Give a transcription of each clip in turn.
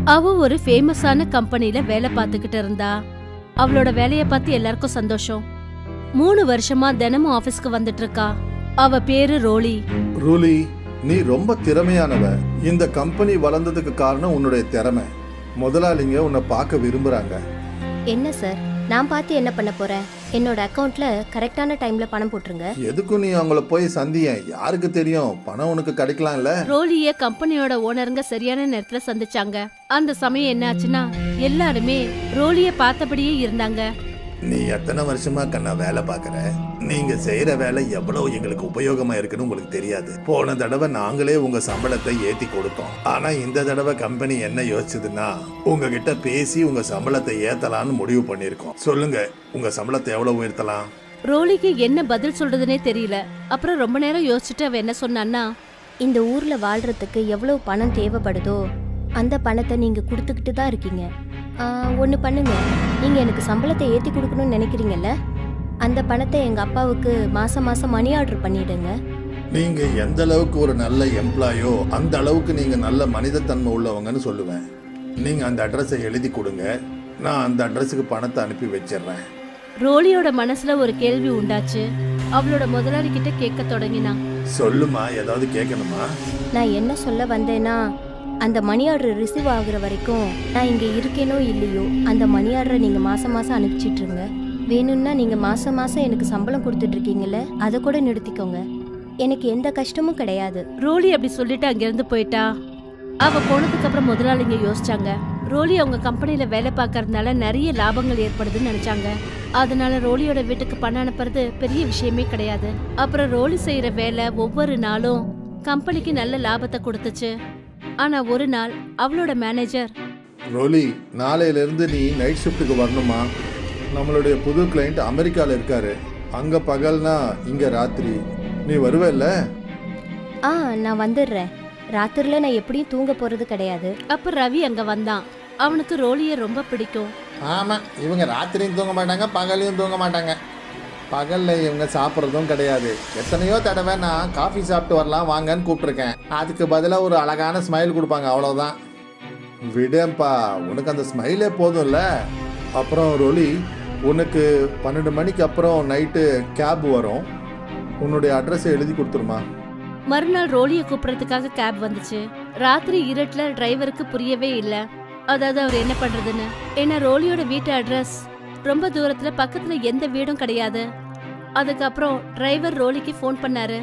அவ ஒரு ஃபேமஸான கம்பெனில வேலை பார்த்துக்கிட்டு இருந்தா அவளோட வேலைய பார்த்து எல்லாருக்கும் சந்தோஷம் மூணு வருஷமா தினமும் ஆபீஸ்க்கு வந்துட்டு இருக்கா அவ பேரு ரோலி ரூலி நீ ரொம்ப திறமையானவ இந்த கம்பெனி வளர்ந்ததுக்கு காரணம் உன்னுடைய திறமை முதலாளிங்க உன்னை பார்க்க விரும்புறாங்க என்ன சார் நான் பார்த்து என்ன பண்ண போறேன் என்னோட அக்கவுண்ட்ல கரெக்டான டைம்ல பணம் போட்டுருங்க எதுக்கும் நீ அவங்கள போய் சந்தியேன் யாருக்கு தெரியும் பணம் உனக்கு கிடைக்கலாம்ல ரோலிய கம்பெனியோட ஓனருங்க சரியான நேரத்துல சந்திச்சாங்க அந்த சமயம் என்ன ஆச்சுன்னா எல்லாருமே ரோலிய பார்த்தபடியே இருந்தாங்க நீ எத்தனை வருஷமா கண்ணா வேலை பார்க்கற நீங்க செய்யற வேலை எவ்வளவு எங்களுக்கு உபயோகமா இருக்குன்னு உங்களுக்கு தெரியாது போன தடவை நாங்களே உங்க சம்பளத்தை ஏத்தி கொடுத்தோம் ஆனா இந்த தடவை கம்பெனி என்ன யோசிச்சதுன்னா உங்ககிட்ட பேசி உங்க சம்பளத்தை ஏத்தலாம்னு முடிவு பண்ணிருக்கோம் சொல்லுங்க உங்க சம்பளத்தை எவ்வளவு உயர்த்தலாம் ரோலிக்கு என்ன பதில் சொல்றதுனே தெரியல அப்புறம் ரொம்ப நேரம் யோசிச்சுட்டு அவ என்ன சொன்னான்னா இந்த ஊர்ல வாழ்றதுக்கு எவ்வளவு பணம் தேவைப்படுதோ அந்த பணத்தை நீங்க கொடுத்துக்கிட்டு தான் இருக்கீங்க ஒன்று பண்ணுங்க நீங்க எனக்கு சம்பளத்தை ஏத்தி கொடுக்கணும்னு நினைக்கிறீங்கல்ல அந்த பணத்தை எங்க அப்பாவுக்கு மாசம் மாசம் மணி ஆர்டர் பண்ணிடுங்க நீங்க எந்த அளவுக்கு ஒரு நல்ல எம்ப்ளாயோ அந்த அளவுக்கு நீங்க நல்ல மனிதத்தன்மை உள்ளவங்கன்னு சொல்லுவேன் நீங்க அந்த அட்ரஸை எழுதி கொடுங்க நான் அந்த அட்ரஸுக்கு பணத்தை அனுப்பி வச்சிடுறேன் ரோலியோட மனசுல ஒரு கேள்வி உண்டாச்சு அவளோட முதலாளி கிட்ட கேட்க தொடங்கினா சொல்லுமா ஏதாவது கேட்கணுமா நான் என்ன சொல்ல வந்தேன்னா அந்த மணி ஆர்டர் ரிசீவ் ஆகுற வரைக்கும் நான் இங்க இருக்கேனோ இல்லையோ அந்த மணி ஆர்டரை நீங்க மாசம் மாசம் அனுப்பிச்சிட்ருங்க வேணும்னா நீங்க மாசம் மாசம் எனக்கு சம்பளம் கொடுத்துட்டு இருக்கீங்கல்ல அதை கூட நிறுத்திக்கோங்க எனக்கு எந்த கஷ்டமும் கிடையாது ரோலி அப்படி சொல்லிட்டு அங்கிருந்து போயிட்டா அவ போனதுக்கு அப்புறம் முதலாளிங்க யோசிச்சாங்க ரோலி அவங்க கம்பெனில வேலை பார்க்கறதுனால நிறைய லாபங்கள் ஏற்படுதுன்னு நினைச்சாங்க அதனால ரோலியோட வீட்டுக்கு பணம் அனுப்புறது பெரிய விஷயமே கிடையாது அப்புறம் ரோலி செய்யற வேலை ஒவ்வொரு நாளும் கம்பெனிக்கு நல்ல லாபத்தை கொடுத்துச்சு ஆனா ஒரு நாள் அவளோட மேனேஜர் ரோலி நாளையில இருந்து நீ நைட் ஷிஃப்ட்டுக்கு வரணுமா நம்மளுடைய புது கிளைண்ட் அமெரிக்கால இருக்காரு அங்க பகல்னா இங்க ராத்திரி நீ வருவல்ல ஆ நான் வந்துடுறேன் ராத்திரில நான் எப்படியும் தூங்க போறது கிடையாது அப்ப ரவி அங்க வந்தான் அவனுக்கு ரோலிய ரொம்ப பிடிக்கும் ஆமா இவங்க ராத்திரியும் தூங்க மாட்டாங்க பகலையும் தூங்க மாட்டாங்க பகல்ல இவங்க சாப்பிட்றதும் கிடையாது எத்தனையோ தடவை நான் காஃபி சாப்பிட்டு வரலாம் வாங்கன்னு கூப்பிட்டுருக்கேன் அதுக்கு பதிலாக ஒரு அழகான ஸ்மைல் கொடுப்பாங்க அவ்வளோதான் விடேன்பா உனக்கு அந்த ஸ்மைலே போதும்ல அப்புறம் ரோலி உனக்கு பன்னெண்டு மணிக்கு அப்புறம் நைட்டு கேப் வரும் உன்னுடைய அட்ரஸை எழுதி கொடுத்துருமா மறுநாள் ரோலிய கூப்பிடறதுக்காக கேப் வந்துச்சு ராத்திரி இருட்டுல டிரைவருக்கு புரியவே இல்ல அதாவது அவர் என்ன பண்றதுன்னு ஏன்னா ரோலியோட வீட்டு அட்ரஸ் ரொம்ப தூரத்துல பக்கத்துல எந்த வீடும் கிடையாது அதுக்கப்புறம் டிரைவர் ரோலிக்கு ஃபோன் பண்ணாரு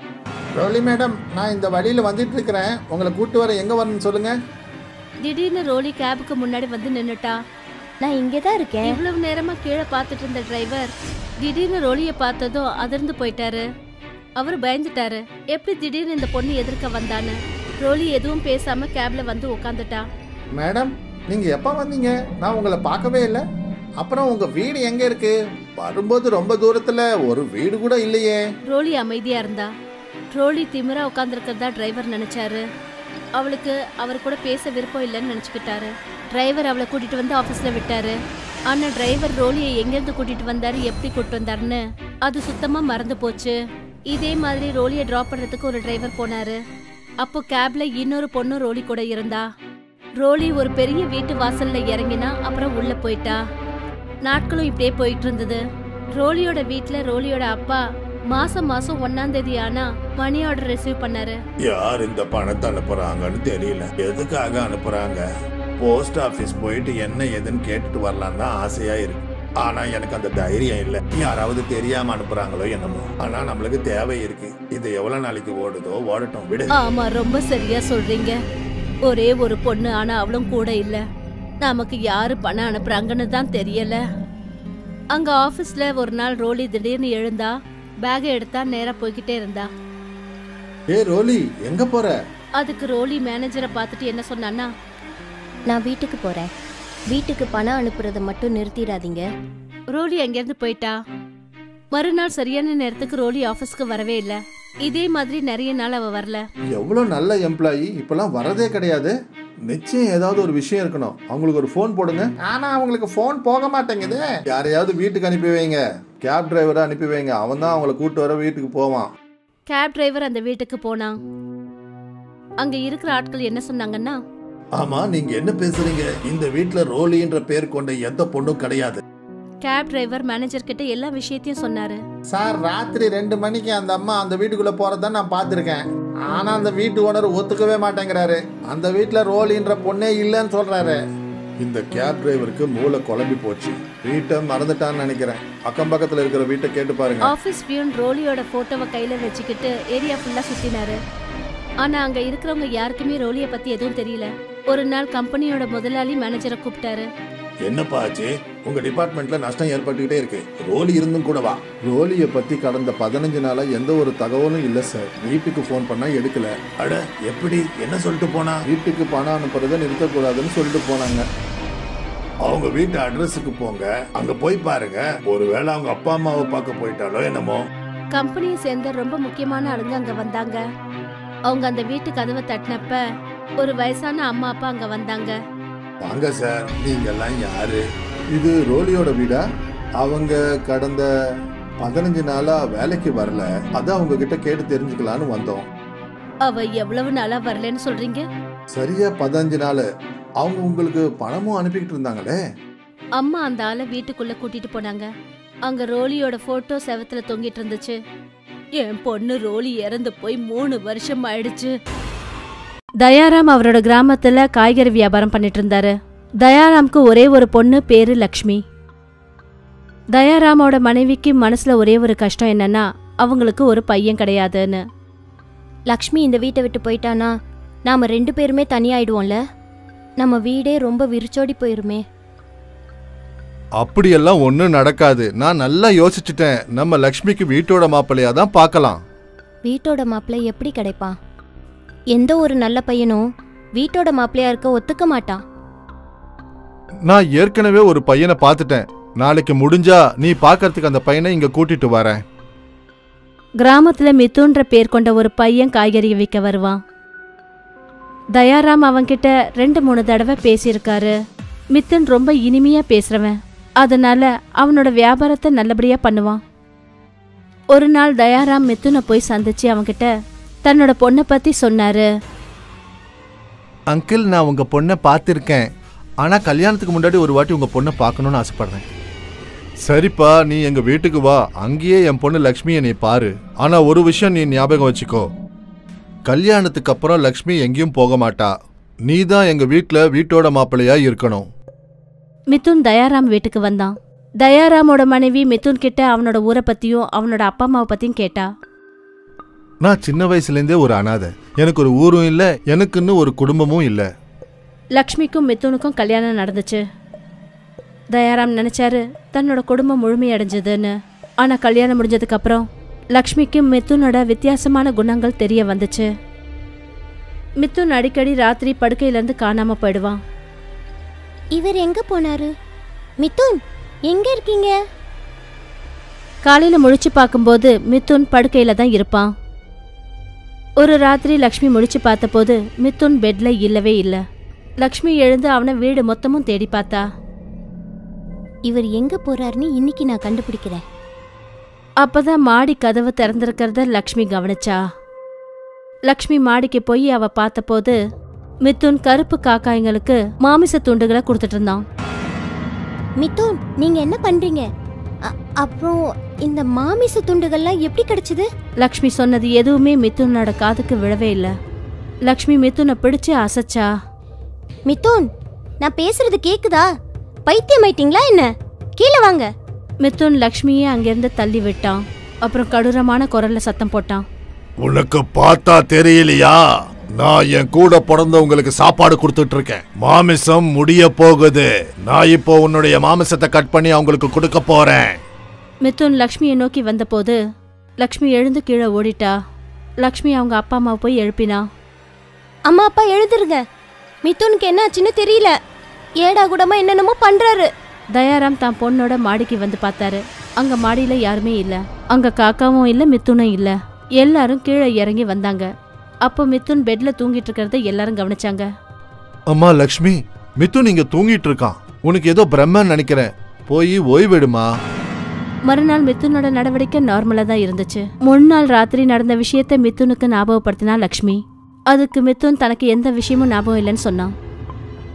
ரோலி மேடம் நான் இந்த வழியில் வந்துட்டு இருக்கிறேன் உங்களை கூட்டு வர எங்கே வரணும்னு சொல்லுங்கள் திடீர்னு ரோலி கேபுக்கு முன்னாடி வந்து நின்னுட்டா நான் இங்கே தான் இருக்கேன் இவ்வளவு நேரமா கீழே பார்த்துட்டு இருந்த டிரைவர் திடீர்னு ரோலிய பார்த்ததும் அதிர்ந்து போயிட்டாரு அவர் பயந்துட்டாரு எப்படி திடீர்னு இந்த பொண்ணு எதிர்க்க வந்தான்னு ரோலி எதுவும் பேசாம கேப்ல வந்து உட்காந்துட்டா மேடம் நீங்கள் எப்போ வந்தீங்க நான் உங்களை பார்க்கவே இல்லை அப்புறம் உங்கள் வீடு எங்கே இருக்கு வரும்போது ரொம்ப தூரத்தில் ஒரு வீடு கூட இல்லையே ரோலி அமைதியா இருந்தா ரோலி திமிரா உட்காந்துருக்கிறதா டிரைவர் நினைச்சாரு அவளுக்கு அவர் கூட பேச விருப்பம் இல்லைன்னு நினைச்சுக்கிட்டாரு டிரைவர் அவளை கூட்டிட்டு வந்து ஆபீஸ்ல விட்டாரு ஆனா டிரைவர் ரோலியை எங்கிருந்து கூட்டிட்டு வந்தாரு எப்படி கூட்டிட்டு வந்தாருன்னு அது சுத்தமா மறந்து போச்சு இதே மாதிரி ரோலியை டிராப் பண்றதுக்கு ஒரு டிரைவர் போனாரு அப்போ கேப்ல இன்னொரு பொண்ணு ரோலி கூட இருந்தா ரோலி ஒரு பெரிய வீட்டு வாசல்ல இறங்கினா அப்புறம் உள்ள போயிட்டா நாட்களும் இப்படியே போயிட்டு இருந்தது ரோலியோட வீட்ல ரோலியோட அப்பா மாசம் மாசம் ஒன்னாம் தேதி ஆனா மணி ஆர்டர் ரிசீவ் பண்ணாரு யார் இந்த பணத்தை அனுப்புறாங்கன்னு தெரியல எதுக்காக அனுப்புறாங்க போஸ்ட் ஆஃபீஸ் போயிட்டு என்ன ஏதுன்னு கேட்டுட்டு வரலாம் தான் ஆசையா இருக்கு ஆனா எனக்கு அந்த தைரியம் இல்லை யாராவது தெரியாம அனுப்புறாங்களோ என்னமோ ஆனா நம்மளுக்கு தேவை இருக்கு இது எவ்வளவு நாளைக்கு ஓடுதோ ஓடட்டும் விடு ஆமா ரொம்ப சரியா சொல்றீங்க ஒரே ஒரு பொண்ணு ஆனா அவளும் கூட இல்ல நமக்கு யாரு பணம் அனுப்புறாங்கன்னு தான் தெரியல அங்க ஆபீஸ்ல ஒரு நாள் ரோலி திடீர்னு எழுந்தா பேகை எடுத்தா நேரா போய்கிட்டே இருந்தா ஏ ரோலி எங்க போற அதுக்கு ரோலி மேனேஜரை பார்த்துட்டு என்ன சொன்னான்னா நான் வீட்டுக்கு போறேன் வீட்டுக்கு பணம் அனுப்புறதை மட்டும் நிறுத்திடாதீங்க ரோலி அங்கிருந்து போயிட்டா மறுநாள் சரியான நேரத்துக்கு ரோலி ஆபீஸ்க்கு வரவே இல்ல இதே மாதிரி நிறைய நாள் அவ வரல எவ்வளவு நல்ல எம்ப்ளாயி இப்பெல்லாம் வரதே கிடையாது நிச்சயம் ஏதாவது ஒரு விஷயம் இருக்கணும் அவங்களுக்கு ஒரு ஃபோன் போடுங்க ஆனா அவங்களுக்கு ஃபோன் போக மாட்டேங்குது யாரையாவது வீட்டுக்கு அனுப்பி வைங்க கேப் டிரைவரை அனுப்பி வைங்க அவன் தான் அவங்கள கூட்டு வர வீட்டுக்கு போவான் கேப் டிரைவர் அந்த வீட்டுக்கு போனான் அங்க இருக்கிற ஆட்கள் என்ன சொன்னாங்கன்னா ஆமா நீங்க என்ன பேசுறீங்க இந்த வீட்ல ரோலின்ற பேர் கொண்ட எந்த பொண்ணும் கிடையாது கேப் டிரைவர் மேனேஜர் கிட்ட எல்லா விஷயத்தையும் சொன்னாரு சார் ராத்திரி ரெண்டு மணிக்கு அந்த அம்மா அந்த வீட்டுக்குள்ள போறத நான் பார்த்துருக்கேன் ஆனா அந்த வீட்டு ஓனர் ஒத்துக்கவே மாட்டேங்கிறாரு அந்த வீட்டுல ரோலின்ற பொண்ணே இல்லைன்னு சொல்றாரு இந்த கேப் டிரைவருக்கு மூளை குழம்பி போச்சு வீட்டை மறந்துட்டான்னு நினைக்கிறேன் அக்கம் பக்கத்துல இருக்கிற வீட்டை கேட்டு பாருங்க ஆபீஸ் பியூன் ரோலியோட போட்டோவை கையில வச்சுக்கிட்டு ஏரியா ஃபுல்லா சுத்தினாரு ஆனா அங்க இருக்கிறவங்க யாருக்குமே ரோலிய பத்தி எதுவும் தெரியல ஒரு நாள் கம்பெனியோட முதலாளி மேனேஜரை கூப்பிட்டாரு என்னப்பா ஆச்சு உங்க டிபார்ட்மெண்ட்ல நஷ்டம் ஏற்பட்டுக்கிட்டே இருக்கு ரோலி இருந்தும் கூட வா ரோலியை பத்தி கடந்த பதினஞ்சு நாளா எந்த ஒரு தகவலும் இல்ல சார் வீட்டுக்கு ஃபோன் பண்ணா எடுக்கல அட எப்படி என்ன சொல்லிட்டு போனா வீட்டுக்கு பணம் அனுப்புறதை நிறுத்தக்கூடாதுன்னு சொல்லிட்டு போனாங்க அவங்க வீட்டு அட்ரஸுக்கு போங்க அங்க போய் பாருங்க ஒருவேளை அவங்க அப்பா அம்மாவை பார்க்க போயிட்டாலோ என்னமோ கம்பெனியை சேர்ந்த ரொம்ப முக்கியமான ஆளுங்க அங்க வந்தாங்க அவங்க அந்த வீட்டு கதவை தட்டினப்ப ஒரு வயசான அம்மா அப்பா அங்க வந்தாங்க வாங்க சார் நீங்க எல்லாம் யாரு இது ரோலியோட வீடா அவங்க கடந்த பதினஞ்சு நாளா வேலைக்கு வரல அதான் அவங்க கிட்ட கேட்டு தெரிஞ்சுக்கலான்னு வந்தோம் அவ எவ்வளவு நாளா வரலன்னு சொல்றீங்க சரியா பதினஞ்சு நாள் அவங்க உங்களுக்கு பணமும் அனுப்பிக்கிட்டு இருந்தாங்களே அம்மா அந்த ஆளை வீட்டுக்குள்ள கூட்டிட்டு போனாங்க அங்க ரோலியோட போட்டோ செவத்துல தொங்கிட்டு இருந்துச்சு என் பொண்ணு ரோலி இறந்து போய் மூணு வருஷம் ஆயிடுச்சு தயாராம் அவரோட கிராமத்துல காய்கறி வியாபாரம் பண்ணிட்டு இருந்தாரு தயாராம்க்கு ஒரே ஒரு பொண்ணு பேரு லக்ஷ்மி தயாராமோட மனைவிக்கு மனசுல ஒரே ஒரு கஷ்டம் என்னன்னா அவங்களுக்கு ஒரு பையன் கிடையாதுன்னு லக்ஷ்மி இந்த வீட்டை விட்டு போயிட்டானா நாம ரெண்டு பேருமே தனியாயிடுவோம்ல நம்ம வீடே ரொம்ப விரிச்சோடி போயிருமே அப்படியெல்லாம் ஒன்றும் நடக்காது நான் நல்லா யோசிச்சுட்டேன் நம்ம லக்ஷ்மிக்கு வீட்டோட மாப்பிள்ளையா தான் பார்க்கலாம் வீட்டோட மாப்பிள்ளை எப்படி கிடைப்பான் எந்த ஒரு நல்ல பையனும் வீட்டோட மாப்பிள்ளையா இருக்க ஒத்துக்க மாட்டான் நான் ஏற்கனவே ஒரு பையனை பார்த்துட்டேன் நாளைக்கு முடிஞ்சா நீ பார்க்கறதுக்கு அந்த பையனை இங்க கூட்டிட்டு வரேன் கிராமத்துல மிதுன்ற பேர் கொண்ட ஒரு பையன் காய்கறி விற்க வருவான் தயாராம் அவன்கிட்ட ரெண்டு மூணு தடவை பேசியிருக்காரு மித்துன் ரொம்ப இனிமையா பேசுறவன் அதனால அவனோட வியாபாரத்தை நல்லபடியா பண்ணுவான் ஒரு நாள் தயாராம் மித்துனை போய் சந்திச்சு அவன்கிட்ட தன்னோட பொண்ணை பத்தி சொன்னாரு அங்கிள் நான் உங்க பொண்ணை பார்த்துருக்கேன் ஆனா கல்யாணத்துக்கு முன்னாடி ஒரு வாட்டி உங்க பொண்ணை பார்க்கணும்னு ஆசைப்படுறேன் சரிப்பா நீ எங்க வீட்டுக்கு வா அங்கேயே என் பொண்ணு லக்ஷ்மியை நீ பாரு ஆனா ஒரு விஷயம் நீ ஞாபகம் வச்சுக்கோ கல்யாணத்துக்கு அப்புறம் லக்ஷ்மி எங்கேயும் போக மாட்டா நீ தான் எங்க வீட்ல வீட்டோட மாப்பிள்ளையா இருக்கணும் மிதுன் தயாராம் வீட்டுக்கு வந்தான் தயாராமோட மனைவி மிதுன் கிட்ட அவனோட ஊரை பத்தியும் அவனோட அப்பா அம்மாவை பத்தியும் கேட்டா நான் சின்ன வயசுலேருந்தே ஒரு அனாதை எனக்கு ஒரு ஊரும் இல்லை எனக்குன்னு ஒரு குடும்பமும் இல்லை லக்ஷ்மிக்கும் மிதுனுக்கும் கல்யாணம் நடந்துச்சு தயாராம் நினைச்சாரு தன்னோட குடும்பம் முழுமையடைஞ்சதுன்னு ஆனா கல்யாணம் முடிஞ்சதுக்கு அப்புறம் லக்ஷ்மிக்கு மிதுனோட வித்தியாசமான குணங்கள் தெரிய வந்துச்சு மிதுன் அடிக்கடி ராத்திரி படுக்கையில இருந்து காணாம போயிடுவான் இவர் எங்க போனாரு மிதுன் எங்க இருக்கீங்க காலையில முழிச்சு பார்க்கும்போது மிதுன் படுக்கையில தான் இருப்பான் ஒரு ராத்திரி லக்ஷ்மி முழிச்சு பார்த்தபோது மிதுன் பெட்ல இல்லவே இல்ல லக்ஷ்மி எழுந்து அவனை வீடு மொத்தமும் தேடி பார்த்தா இவர் எங்க போறாருன்னு இன்னைக்கு நான் கண்டுபிடிக்கிறேன் அப்பதான் மாடி கதவு திறந்திருக்கிறத லக்ஷ்மி கவனிச்சா லக்ஷ்மி மாடிக்கு போய் அவ பார்த்தபோது மிதுன் கருப்பு காக்காய்ங்களுக்கு மாமிச துண்டுகளை கொடுத்துட்டு இருந்தான் மிதுன் நீங்க என்ன பண்றீங்க அ- அப்புறம் இந்த மாமிச துண்டுகள்லாம் எப்படி கிடைச்சது லக்ஷ்மி சொன்னது எதுவுமே மிதுனோட காதுக்கு விழவே இல்ல லக்ஷ்மி மிதுனை பிடிச்சு அசைச்சா மிதுன் நான் பேசுறது கேக்குதா பைத்தியமாயிட்டீங்களா என்ன கீழே வாங்க மிதுன் லக்ஷ்மியை அங்கிருந்து தள்ளி விட்டான் அப்புறம் கடூரமான குரல்ல சத்தம் போட்டான் உனக்கு பார்த்தா தெரியலையா நான் என் கூட பிறந்தவங்களுக்கு சாப்பாடு கொடுத்துட்டு இருக்கேன் மாமிசம் முடிய போகுது நான் இப்போ உன்னுடைய மாமிசத்தை கட் பண்ணி அவங்களுக்கு கொடுக்க போறேன் மிதுன் லக்ஷ்மியை நோக்கி வந்தபோது லக்ஷ்மி எழுந்து கீழே ஓடிட்டா லக்ஷ்மி அவங்க அப்பா அம்மாவை போய் எழுப்பினா அம்மா அப்பா எழுதுருங்க மிதுனுக்கு என்ன ஆச்சுன்னு தெரியல ஏடா கூடமா என்னென்னமோ பண்றாரு தயாராம் தான் பொண்ணோட மாடிக்கு வந்து பார்த்தாரு அங்க மாடியில யாருமே இல்ல அங்க காக்காவும் இல்ல மித்துனும் இல்ல எல்லாரும் கீழே இறங்கி வந்தாங்க அப்போ மித்துன் பெட்ல தூங்கிட்டு இருக்கிறத எல்லாரும் கவனிச்சாங்க அம்மா லக்ஷ்மி மிதுன் இங்க தூங்கிட்டு இருக்கான் உனக்கு ஏதோ பிரம்மன் நினைக்கிறேன் போய் ஓய்வெடுமா மறுநாள் மித்துனோட நடவடிக்கை நார்மலா தான் இருந்துச்சு முன்னாள் ராத்திரி நடந்த விஷயத்த மித்துனுக்கு ஞாபகப்படுத்தினா லக்ஷ்மி அதுக்கு மித்துன் தனக்கு எந்த விஷயமும் ஞாபகம் இல்லைன்னு சொன்னான்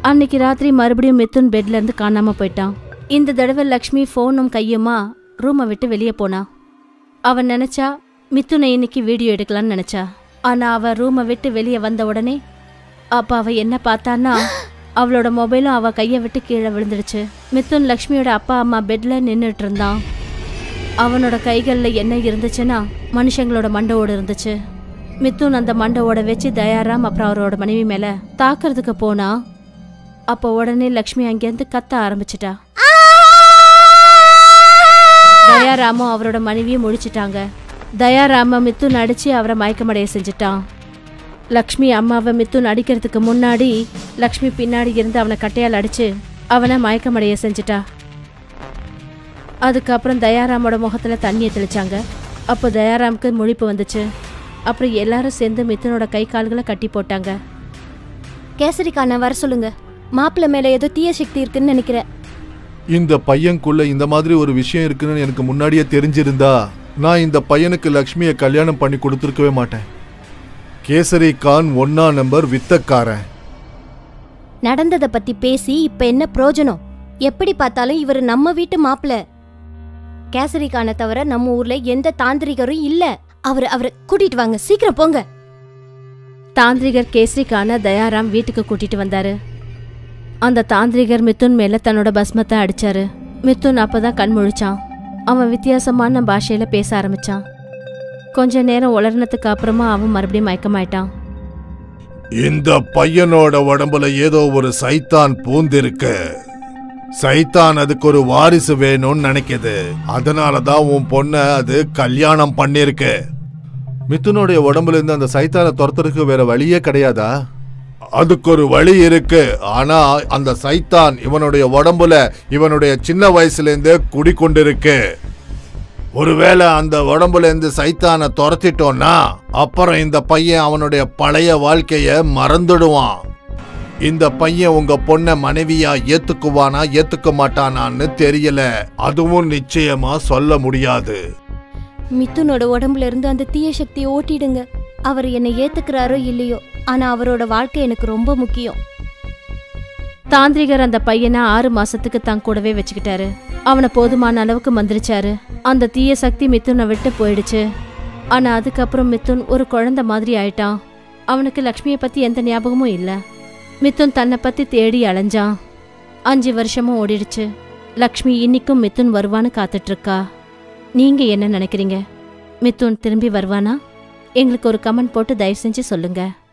அன்னைக்கு ராத்திரி மறுபடியும் மிதுன் பெட்ல இருந்து காணாம போயிட்டான் இந்த தடவை லக்ஷ்மி ஃபோனும் கையுமா ரூமை விட்டு வெளியே போனா அவன் நினைச்சா மிதுனை இன்னைக்கு வீடியோ எடுக்கலாம்னு நினைச்சா ஆனா அவ ரூமை விட்டு வெளியே வந்த உடனே அப்ப அவ என்ன பார்த்தான்னா அவளோட மொபைலும் அவ கையை விட்டு கீழே விழுந்துடுச்சு மிதுன் லக்ஷ்மியோட அப்பா அம்மா பெட்ல நின்றுட்டு இருந்தான் அவனோட கைகள்ல என்ன இருந்துச்சுன்னா மனுஷங்களோட மண்டவோடு இருந்துச்சு மிதுன் அந்த மண்டவோட வச்சு தயாராம் அப்புறம் அவரோட மனைவி மேல தாக்குறதுக்கு போனா அப்போ உடனே லக்ஷ்மி அங்கேருந்து கத்த ஆரம்பிச்சிட்டா தயாராமும் அவரோட மனைவியும் முடிச்சிட்டாங்க தயாராம மித்துன் அடிச்சு அவரை மயக்கமடைய செஞ்சுட்டான் லக்ஷ்மி அம்மாவை மித்துன் அடிக்கிறதுக்கு முன்னாடி லக்ஷ்மி பின்னாடி இருந்து அவனை கட்டையால் அடிச்சு அவனை மயக்கமடைய செஞ்சுட்டா அதுக்கப்புறம் தயாராமோட முகத்துல தண்ணியை தெளிச்சாங்க அப்போ தயாராமுக்கு முழிப்பு வந்துச்சு அப்புறம் எல்லாரும் சேர்ந்து மித்துனோட கை கால்களை கட்டி போட்டாங்க கேசரிக்கான வர சொல்லுங்க மாப்பிள்ளை மேல ஏதோ தீய சக்தி இருக்குன்னு நினைக்கிறேன் இந்த பையனுக்குள்ள இந்த மாதிரி ஒரு விஷயம் இருக்குன்னு எனக்கு முன்னாடியே தெரிஞ்சிருந்தா நான் இந்த பையனுக்கு லக்ஷ்மியை கல்யாணம் பண்ணி கொடுத்துருக்கவே மாட்டேன் கேசரி கான் ஒன்னா நம்பர் வித்தக்காரன் நடந்ததை பத்தி பேசி இப்ப என்ன பிரயோஜனம் எப்படி பார்த்தாலும் இவர் நம்ம வீட்டு மாப்பிள்ளை கேசரிக்கான தவிர நம்ம ஊர்ல எந்த தாந்திரிகரும் இல்ல அவர் அவரை கூட்டிட்டு வாங்க சீக்கிரம் போங்க தாந்திரிகர் கேசரிக்கான தயாராம் வீட்டுக்கு கூட்டிட்டு வந்தாரு அந்த தாந்திரிகர் மிதுன் மேல தன்னோட பஸ்மத்தை அடிச்சாரு மிதுன் அப்பதான் கண் முழிச்சான் அவன் வித்தியாசமான பாஷையில பேச ஆரம்பிச்சான் கொஞ்ச நேரம் உலர்னதுக்கு அப்புறமா அவன் மறுபடியும் மயக்கமாயிட்டான் இந்த பையனோட உடம்புல ஏதோ ஒரு சைத்தான் பூந்திருக்கு சைத்தான் அதுக்கு ஒரு வாரிசு வேணும்னு நினைக்குது அதனால தான் உன் பொண்ண அது கல்யாணம் பண்ணிருக்கு மிதுனுடைய உடம்புல இருந்து அந்த சைத்தானை துரத்துறதுக்கு வேற வழியே கிடையாதா அதுக்கு ஒரு வழி இருக்கு ஆனா அந்த சைத்தான் இவனுடைய உடம்புல இவனுடைய சின்ன வயசுல இருந்தே குடிக்கொண்டிருக்கு ஒருவேளை அந்த உடம்புல இருந்து சைத்தானை துரத்திட்டோம்னா அப்புறம் இந்த பையன் அவனுடைய பழைய வாழ்க்கைய மறந்துடுவான் இந்த பையன் உங்க பொண்ண மனைவியா ஏத்துக்குவானா ஏத்துக்க மாட்டானான்னு தெரியல அதுவும் நிச்சயமா சொல்ல முடியாது மிதுனோட உடம்புல இருந்து அந்த தீய சக்தியை ஓட்டிடுங்க அவர் என்னை ஏத்துக்கிறாரோ இல்லையோ ஆனா அவரோட வாழ்க்கை எனக்கு ரொம்ப முக்கியம் தாந்திரிகர் அந்த பையனை ஆறு மாசத்துக்கு தன் கூடவே வச்சுக்கிட்டாரு அவனை போதுமான அளவுக்கு மந்திரிச்சாரு அந்த தீய சக்தி மிதுனை விட்டு போயிடுச்சு ஆனா அதுக்கப்புறம் மிதுன் ஒரு குழந்தை மாதிரி ஆயிட்டான் அவனுக்கு லக்ஷ்மியை பத்தி எந்த ஞாபகமும் இல்ல மிதுன் தன்னை பத்தி தேடி அலைஞ்சான் அஞ்சு வருஷமும் ஓடிடுச்சு லக்ஷ்மி இன்னிக்கும் மிதுன் வருவான்னு காத்துட்டு இருக்கா நீங்க என்ன நினைக்கிறீங்க மிதுன் திரும்பி வருவானா எங்களுக்கு ஒரு கமெண்ட் போட்டு தயவு செஞ்சு சொல்லுங்க